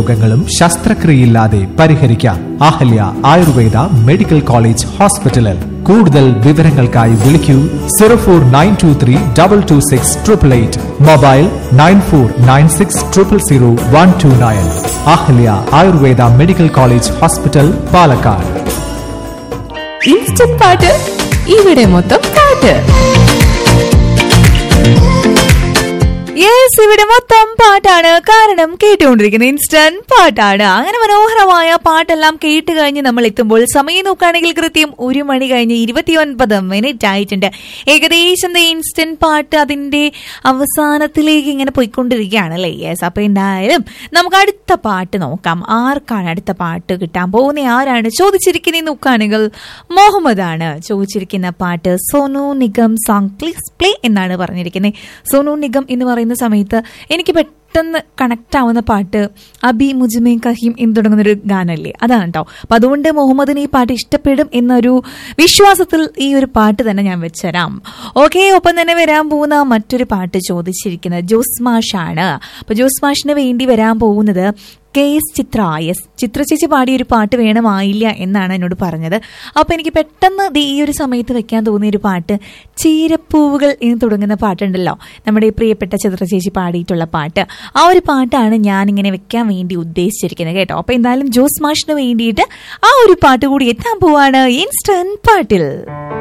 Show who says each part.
Speaker 1: രോഗങ്ങളും ശസ്ത്രക്രിയയില്ലാതെ പരിഹരിക്കാം Ahalya Ayurveda medical college ഹോസ്പിറ്റലിൽ കൂടുതൽ വിവരങ്ങൾക്കായി വിളിക്കൂ zero four nine two three double two six triple eight mobile nine four nine six triple zero one two nine Ahalya Ayurveda medical college hospital Palakkad
Speaker 2: instant പാട്ട് ഇവിടെ മൊത്തം പാട്ട് യെസ് ഇവിടെ മൊത്തം പാട്ടാണ് കാരണം കേട്ടുകൊണ്ടിരിക്കുന്ന ഇൻസ്റ്റന്റ് പാട്ടാണ് അങ്ങനെ മനോഹരമായ പാട്ടെല്ലാം കേട്ട് കഴിഞ്ഞ് നമ്മൾ എത്തുമ്പോൾ സമയം നോക്കുകയാണെങ്കിൽ കൃത്യം ഒരു മണി കഴിഞ്ഞ് ഇരുപത്തിയൊൻപത് മിനിറ്റ് ആയിട്ടുണ്ട് ഏകദേശം ഇൻസ്റ്റന്റ് പാട്ട് അതിന്റെ അവസാനത്തിലേക്ക് ഇങ്ങനെ പോയിക്കൊണ്ടിരിക്കുകയാണ് അല്ലേ യെസ് അപ്പൊ എന്തായാലും നമുക്ക് അടുത്ത പാട്ട് നോക്കാം ആർക്കാണ് അടുത്ത പാട്ട് കിട്ടാൻ പോകുന്ന ആരാണ് ചോദിച്ചിരിക്കുന്നത് നോക്കുകയാണെങ്കിൽ മുഹമ്മദ് ആണ് ചോദിച്ചിരിക്കുന്ന പാട്ട് Sonu Nigam song please play എന്നാണ് പറഞ്ഞിരിക്കുന്നത് സോനു നിഗം എന്ന് പറയുന്ന സമയത്ത് എനിക്ക് പെട്ടെന്ന് കണക്ട് ആവുന്ന പാട്ട് അബി മുജ്മേ കഹീം എന്ന് തുടങ്ങുന്ന ഒരു ഗാനമല്ലേ അതാണ് കേട്ടോ അപ്പൊ അതുകൊണ്ട് മുഹമ്മദിന് ഈ പാട്ട് ഇഷ്ടപ്പെടും എന്നൊരു വിശ്വാസത്തിൽ ഈ ഒരു പാട്ട് തന്നെ ഞാൻ വെച്ചുതരാം ഓക്കെ ഒപ്പം തന്നെ വരാൻ പോകുന്ന മറ്റൊരു പാട്ട് ചോദിച്ചിരിക്കുന്നത് ജോസ് മാഷാണ് അപ്പൊ ജോസ് മാഷിന് വേണ്ടി വരാൻ പോകുന്നത് K S Chithra S Chithra ചേച്ചി പാടിയ ഒരു പാട്ട് വേണമായില്ല എന്നാണ് എന്നോട് പറഞ്ഞത് അപ്പൊ എനിക്ക് പെട്ടെന്ന് ദേ ഈ ഒരു സമയത്ത് വെക്കാൻ തോന്നിയ ഒരു പാട്ട് ചീരപ്പൂവുകൾ എന്ന് തുടങ്ങുന്ന പാട്ടുണ്ടല്ലോ നമ്മുടെ ഈ പ്രിയപ്പെട്ട ചിത്ര ചേച്ചി പാടിയിട്ടുള്ള പാട്ട് ആ ഒരു പാട്ടാണ് ഞാൻ ഇങ്ങനെ വെക്കാൻ വേണ്ടി ഉദ്ദേശിച്ചിരിക്കുന്നത് കേട്ടോ അപ്പൊ എന്തായാലും ജോസ് മാഷിന് വേണ്ടിയിട്ട് ആ ഒരു പാട്ട് കൂടി എത്താൻ പോവാണ് ഇൻസ്റ്റന്റ് പാട്ടിൽ